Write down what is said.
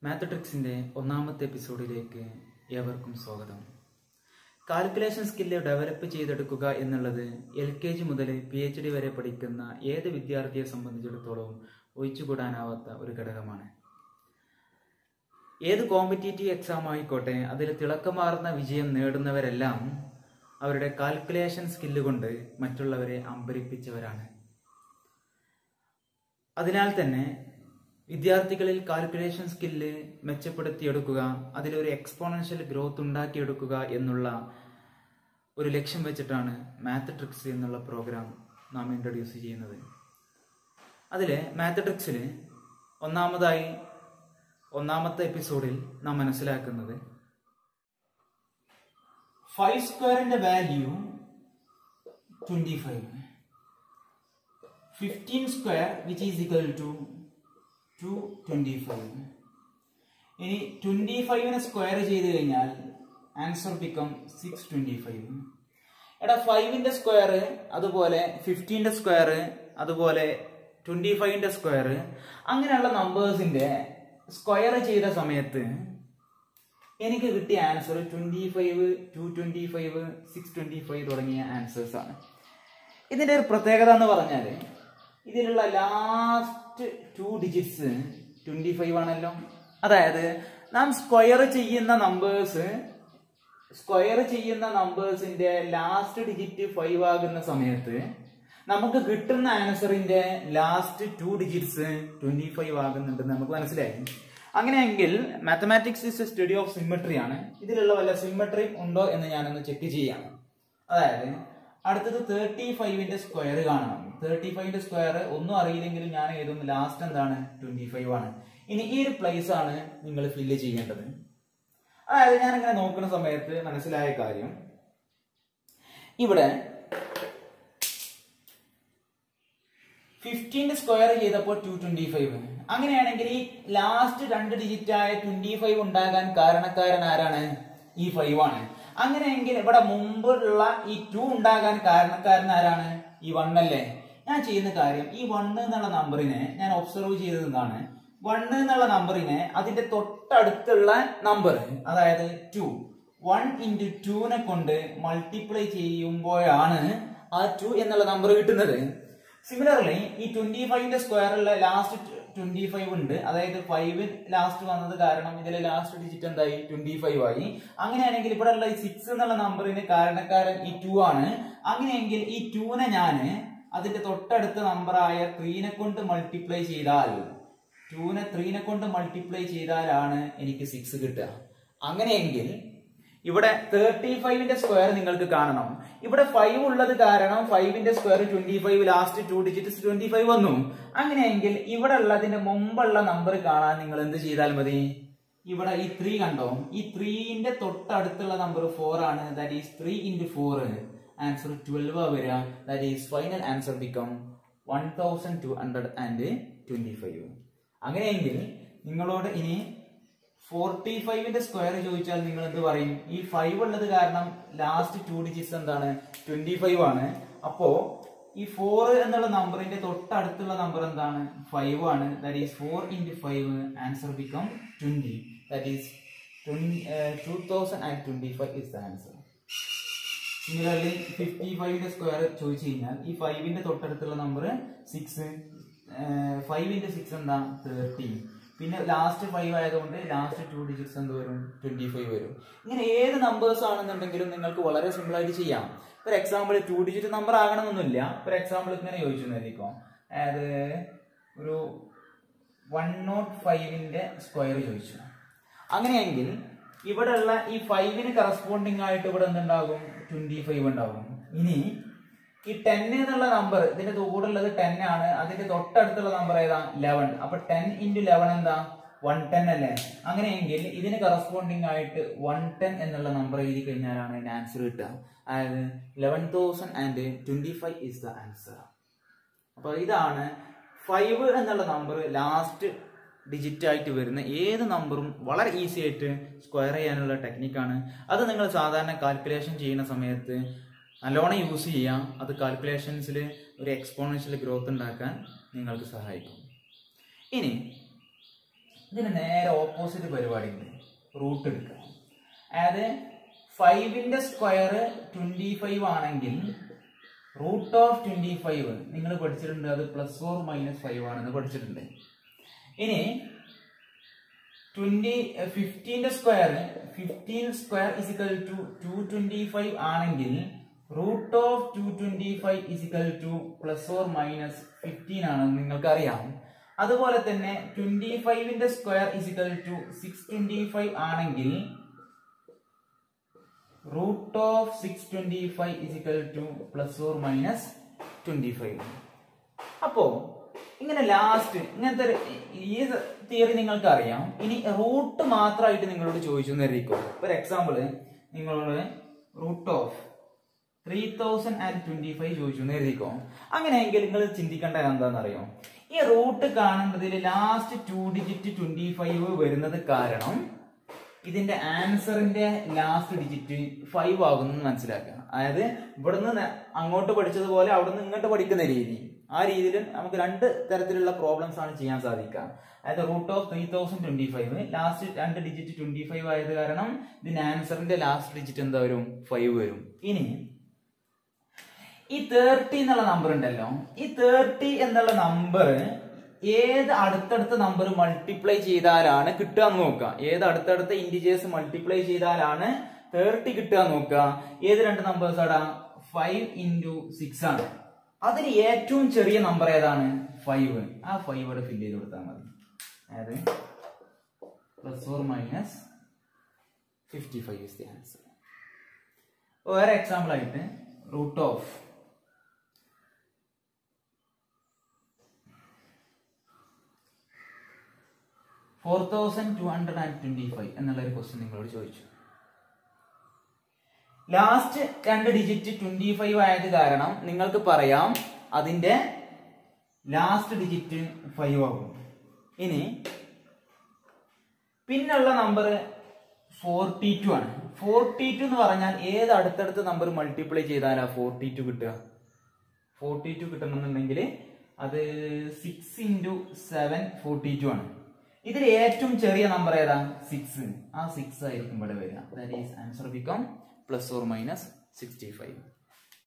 മാത്തട്രിക്സിന്റെ ഒന്നാമത്തെ എപ്പിസോഡിലേക്ക് ഏവർക്കും സ്വാഗതം കാൽക്കുലേഷൻ സ്കില്ല് ഡെവലപ്പ് ചെയ്തെടുക്കുക എന്നുള്ളത് എൽ കെ ജി മുതൽ പി എച്ച് ഡി വരെ പഠിക്കുന്ന ഏത് വിദ്യാർത്ഥിയെ സംബന്ധിച്ചിടത്തോളം ഒഴിച്ചുകൂടാനാവാത്ത ഒരു ഘടകമാണ് ഏത് കോമ്പറ്റേറ്റീവ് എക്സാം ആയിക്കോട്ടെ അതിൽ തിളക്കമാർന്ന വിജയം നേടുന്നവരെല്ലാം അവരുടെ കാൽക്കുലേഷൻ സ്കില്ല് കൊണ്ട് മറ്റുള്ളവരെ അമ്പരിപ്പിച്ചവരാണ് അതിനാൽ തന്നെ വിദ്യാർത്ഥികളിൽ കാൽക്കുലേഷൻ സ്കില്ല് മെച്ചപ്പെടുത്തിയെടുക്കുക അതിലൊരു എക്സ്പോണൻഷ്യൽ ഗ്രോത്ത് ഉണ്ടാക്കിയെടുക്കുക എന്നുള്ള ഒരു ലക്ഷ്യം വെച്ചിട്ടാണ് മാത്ത് ട്രിക്സ് എന്നുള്ള പ്രോഗ്രാം നാം ഇൻട്രൊഡ്യൂസ് ചെയ്യുന്നത് അതിൽ മാത്ത് ട്രിക്സിൽ ഒന്നാമതായി ഒന്നാമത്തെ എപ്പിസോഡിൽ നാം മനസ്സിലാക്കുന്നത് ഫൈവ് സ്ക്വയറിന്റെ value twenty five fifteen square which is equal to two twenty five ഇനി ട്വന്റി ഫൈവിനെ സ്ക്വയർ ചെയ്ത് കഴിഞ്ഞാൽ answer become six twenty five എടാ ഫൈവിന്റെ സ്ക്വയർ അതുപോലെ ഫിഫ്റ്റീന്റെ സ്ക്വയർ അതുപോലെ ട്വന്റി ഫൈവിന്റെ സ്ക്വയർ അങ്ങനെയുള്ള നമ്പേഴ്സിന്റെ സ്ക്വയർ ചെയ്ത സമയത്ത് എനിക്ക് കിട്ടിയ answer twenty five two twenty five six twenty five തുടങ്ങിയ ആൻസേഴ്സ് ആണ് ഇതിന്റെ ഒരു പ്രത്യേകത എന്ന് പറഞ്ഞാൽ ഇതിലുള്ള last two digits twenty five ആണല്ലോ അതായത് നാം സ്ക്വയർ ചെയ്യുന്ന നമ്പേഴ്സ് സ്ക്വയർ ചെയ്യുന്ന നമ്പേഴ്സിന്റെ ലാസ്റ്റ് ഡിജിറ്റ് ഫൈവ് ആകുന്ന സമയത്ത് നമുക്ക് കിട്ടുന്ന ആൻസറിന്റെ last two digits twenty five ആകുന്നുണ്ടെന്ന് നമുക്ക് മനസ്സിലായി അങ്ങനെയെങ്കിൽ mathematics is a study of symmetry ആണ് ഇതിലുള്ള വല്ല സിമ്മട്രിയും ഉണ്ടോ എന്ന് ഞാനൊന്ന് ചെക്ക് ചെയ്യാം അതായത് അടുത്തത് തേർട്ടി ഫൈവിന്റെ സ്ക്വയർ കാണണം തേർട്ടി ഫൈവിന്റെ സ്ക്വയർ ഒന്നും അറിയില്ലെങ്കിലും ഞാൻ എഴുതും ലാസ്റ്റ് എന്താണ് ട്വന്റി ഫൈവ് ആണ് ഇനി ഈ ഒരു പ്ലേസ് ആണ് നിങ്ങൾ ഫില്ല് ചെയ്യേണ്ടത് അതായത് ഞാൻ ഇങ്ങനെ നോക്കുന്ന സമയത്ത് മനസ്സിലായ കാര്യം ഇവിടെ ഫിഫ്റ്റീന്റെ സ്ക്വയർ ചെയ്തപ്പോൾ ടു ട്വന്റി ഫൈവ് അങ്ങനെയാണെങ്കിൽ ഈ ലാസ്റ്റ് രണ്ട് ഡിജിറ്റ് ആയ ട്വന്റി ഫൈവ് ഉണ്ടാകാൻ കാരണക്കാരൻ ആരാണ് ഈ ഫൈവ് ആണ് അങ്ങനെയെങ്കിൽ ഇവിടെ മുമ്പുള്ള ഈ ടു ഉണ്ടാകാൻ കാരണക്കാരൻ ആരാണ് ഈ വൺ അല്ലേ ഞാൻ ചെയ്യുന്ന കാര്യം ഈ വൺ എന്നുള്ള നമ്പറിനെ ഞാൻ ഒബ്സർവ് ചെയ്തത് എന്താണ് വൺ എന്നുള്ള നമ്പറിനെ അതിന്റെ തൊട്ടടുത്തുള്ള നമ്പർ അതായത് ടു വൺ ഇൻറ്റു ടുവിനെ കൊണ്ട് മൾട്ടിപ്ലൈ ചെയ്യുമ്പോഴാണ് ആ ടു എന്നുള്ള നമ്പർ കിട്ടുന്നത് സിമിലർലി ഈ ട്വന്റി ഫൈവിന്റെ സ്ക്വയറിലെ ലാസ്റ്റ് ട്വന്റി ഫൈവ് ഉണ്ട് അതായത് ഫൈവ് ലാസ്റ്റ് വന്നത് കാരണം ഇതിലെ ലാസ്റ്റ് ഡിജിറ്റ് എന്തായി ട്വന്റി ഫൈവ് ആയി അങ്ങനെയാണെങ്കിൽ ഇവിടെ ഉള്ള ഈ സിക്സ് എന്നുള്ള നമ്പറിന് കാരണക്കാരൻ ഈ ടു ആണ് അങ്ങനെയെങ്കിൽ ഈ ടൂനെ ഞാൻ അതിന്റെ തൊട്ടടുത്ത നമ്പറായ ത്രീനെ കൊണ്ട് മൾട്ടിപ്ലൈ ചെയ്താൽ ടൂനെ ത്രീനെ കൊണ്ട് മൾട്ടിപ്ലൈ ചെയ്താലാണ് എനിക്ക് സിക്സ് കിട്ടുക അങ്ങനെയെങ്കിൽ ഇവിടെ തേർട്ടി ഫൈവിന്റെ സ്ക്വയർ നിങ്ങൾക്ക് കാണണം ഇവിടെ ഫൈവ് ഉള്ളത് കാരണം ഫൈവിന്റെ square twenty five last two digits twenty five വന്നു അങ്ങനെയെങ്കിൽ ഇവിടെ ഉള്ളതിന്റെ മുമ്പുള്ള നമ്പർ കാണാൻ നിങ്ങൾ എന്ത് ചെയ്താൽ മതി ഇവിടെ ഈ ത്രീ കണ്ടോ ഈ ത്രീന്റെ തൊട്ടടുത്തുള്ള നമ്പർ ഫോർ ആണ് that is three into four answer twelve വരിക that is final answer become one thousand two hundred and twenty five അങ്ങനെയെങ്കിൽ നിങ്ങളോട് ഇനി ഫോർട്ടി ഫൈവിന്റെ സ്ക്വയർ ചോദിച്ചാൽ നിങ്ങൾ എന്ത് പറയും ഈ ഫൈവ് ഉള്ളത് കാരണം ലാസ്റ്റ് ടു ഡിജിറ്റ്സ് എന്താണ് ട്വന്റി ഫൈവ് ആണ് അപ്പോ ഈ ഫോർ എന്നുള്ള നമ്പറിന്റെ തൊട്ടടുത്തുള്ള നമ്പർ എന്താണ് ഫൈവ് ആണ് that is four into five answer become twenty that is two thousand and twenty five is the answer similarly fifty ഫൈവിന്റെ സ്ക്വയർ ചോദിച്ചു കഴിഞ്ഞാൽ ഈ ഫൈവിന്റെ തൊട്ടടുത്തുള്ള നമ്പർ സിക്സ് ഫൈവിന്റെ സിക്സ് എന്താ തേർട്ടി പിന്നെ ലാസ്റ്റ് ഫൈവ് ആയതുകൊണ്ട് ലാസ്റ്റ് ടു ഡിജിറ്റ്സ് എന്ത് വരും ട്വന്റി ഫൈവ് വരും ഇങ്ങനെ ഏത് നമ്പേഴ്സ് ആണെന്നുണ്ടെങ്കിലും നിങ്ങൾക്ക് വളരെ സിമ്പിൾ ആയിട്ട് ചെയ്യാം for example two digit number ആകണമെന്നൊന്നുമില്ല ഫോർ എക്സാമ്പിൾ ഇങ്ങനെ ചോദിച്ചു എന്നായിരിക്കും അതായത് ഒരു വൺ നോട്ട് ഫൈവിന്റെ സ്ക്വയർ ചോദിച്ചു അങ്ങനെയെങ്കിൽ ഇവിടെയുള്ള ഈ ഫൈവിന് കറസ്പോണ്ടിങ് ആയിട്ട് ഇവിടെ എന്തുണ്ടാകും ട്വന്റി ഫൈവ് ഉണ്ടാകും ഇനി ഈ ടെൻ എന്നുള്ള നമ്പർ ഇതിന്റെ കൂടെ ഉള്ളത് ടെൻ ആണ് അതിന്റെ തൊട്ടടുത്തുള്ള നമ്പർ ഏതാ ലെവൻ അപ്പൊ ടെൻ ഇൻറ്റു ലെവൻ എന്താ വൺ ടെൻ അല്ലേ അങ്ങനെയെങ്കിൽ ഇതിന് കറസ്പോണ്ടിങ് ആയിട്ട് വൺ ടെൻ എന്നുള്ള നമ്പർ എഴുതി കഴിഞ്ഞാലാണ് അതിന്റെ ആൻസർ കിട്ടുക അതായത് eleven thousand and twenty five is the answer അപ്പൊ ഇതാണ് ഫൈവ് എന്നുള്ള നമ്പർ ലാസ്റ്റ് ഡിജിറ്റ് ആയിട്ട് വരുന്ന ഏത് നമ്പറും വളരെ ഈസി ആയിട്ട് സ്ക്വയർ ചെയ്യാനുള്ള ടെക്നിക്കാണ് അത് നിങ്ങൾ സാധാരണ കാൽക്കുലേഷൻ ചെയ്യുന്ന സമയത്ത് നല്ലോണം യൂസ് ചെയ്യാം അത് കാൽക്കുലേഷൻസിൽ ഒരു എക്സ്പോണൻഷ്യൽ ഗ്രോത്ത് ഉണ്ടാക്കാൻ നിങ്ങൾക്ക് സഹായിക്കും ഇനി ഇതിന് നേരെ ഓപ്പോസിറ്റ് പരിപാടി ഉണ്ട് റൂട്ട് എടുക്കുക അതായത് ഫൈവിന്റെ സ്ക്വയർ ട്വന്റി ഫൈവ് ആണെങ്കിൽ റൂട്ട് ഓഫ് ട്വന്റി ഫൈവ് നിങ്ങൾ പഠിച്ചിട്ടുണ്ട് അത് പ്ലസ് ഓർ മൈനസ് ഫൈവ് ആണെന്ന് പഠിച്ചിട്ടുണ്ട് ഇനി ട്വന്റി ഫിഫ്റ്റീന്റെ square fifteen square is equal to two twenty five ആണെങ്കിൽ root of two twenty five is equal to plus or minus fifteen ആണെന്ന് നിങ്ങൾക്ക് അറിയാം അതുപോലെ തന്നെ ട്വന്റി ഫൈവിന്റെ square is equal to six twenty five ആണെങ്കിൽ root of six twenty five is equal to plus or minus twenty five അപ്പോ ഇങ്ങനെ ലാസ്റ്റ് ഇങ്ങനത്തെ ഒരു- ഈ തിയറി നിങ്ങൾക്ക് അറിയാം ഇനി റൂട്ട് മാത്രമായിട്ട് നിങ്ങളോട് ചോദിച്ചു എന്നിരിക്കും ഒരു എക്സാമ്പിള് നിങ്ങളോട് root of three thousand and twenty five ചോദിച്ചു എഴുതിക്കോ അങ്ങനെയെങ്കിൽ നിങ്ങൾ ചിന്തിക്കേണ്ടത് എന്താണെന്നറിയോ ഈ റൂട്ട് കാണേണ്ടതിൽ last two digit twenty five വരുന്നത് കാരണം ഇതിന്റെ ആൻസറിന്റെ ലാസ്റ്റ് ഡിജിറ്റ് ഫൈവ് ആകുന്നു മനസ്സിലാക്കുക അതായത് ഇവിടുന്ന് ന- അങ്ങോട്ട് പഠിച്ചതുപോലെ അവിടുന്ന് ഇങ്ങോട്ട് പഠിക്കുന്ന രീതി ആ രീതിയിൽ നമുക്ക് രണ്ട് തരത്തിലുള്ള പ്രോബ്ലംസ് ആണ് ചെയ്യാൻ സാധിക്കുക അതായത് root of three thousand twenty five last രണ്ട് ഡിജിറ്റ് ട്വന്റി ഫൈവ് ആയത് കാരണം ഇതിന്റെ ആൻസറിന്റെ ലാസ്റ്റ് ഡിജിറ്റ് എന്താ വരും ഫൈവ് വരും ഇനി ഈ തേർട്ടി എന്നുള്ള നമ്പർ ഉണ്ടല്ലോ ഈ തേർട്ടി എന്നുള്ള നമ്പർ ഏത് അടുത്തടുത്ത നമ്പർ മൾട്ടിപ്ലൈ ചെയ്താലാണ് കിട്ടുക എന്ന് നോക്കുക ഏത് അടുത്തടുത്ത ഇൻഡിജേഴ്സ് മൾട്ടിപ്ലൈ ചെയ്താലാണ് തേർട്ടി കിട്ടുക എന്ന് നോക്കുക ഏത് രണ്ട് നമ്പേഴ്സ് ആടാ ഫൈവ് ഇൻറ്റു സിക്സ് ആണ് അതിന് ഏറ്റവും ചെറിയ നമ്പർ ഏതാണ് ഫൈവ് ആ ഫൈവ് ഇവിടെ ഫില്ല് ചെയ്ത് കൊടുത്താൽ മതി അതായത് plus or minus fifty five is the answer വേറെ എക്സാമ്പിൾ ആയിട്ട് root of four thousand two hundred and twenty five എന്നുള്ള ഒരു ക്വസ്റ്റ്യൻ നിങ്ങളോട് ചോദിച്ചു ലാസ്റ്റ് രണ്ട് ഡിജിറ്റ് ട്വന്റി ഫൈവ് ആയത് കാരണം നിങ്ങൾക്ക് പറയാം അതിന്റെ ലാസ്റ്റ് ഡിജിറ്റ് ഫൈവ് ആകും ഇനി പിന്നുള്ള നമ്പർ ഫോർട്ടി ടു ആണ് ഫോർട്ടി ടു എന്ന് പറഞ്ഞാൽ ഏത് അടുത്തടുത്ത നമ്പർ മൾട്ടിപ്ലൈ ചെയ്താലാ ഫോർട്ടി ടു കിട്ടുക ഫോർട്ടി ടു കിട്ടണമെന്നുണ്ടെങ്കിൽ അത് six into seven forty two ആണ് ഇതിൽ ഏറ്റവും ചെറിയ നമ്പർ ഏതാ സിക്സ് ആ സിക്സ് ആയിരിക്കും ഇവിടെ വരിക that is answer become plus or minus sixty five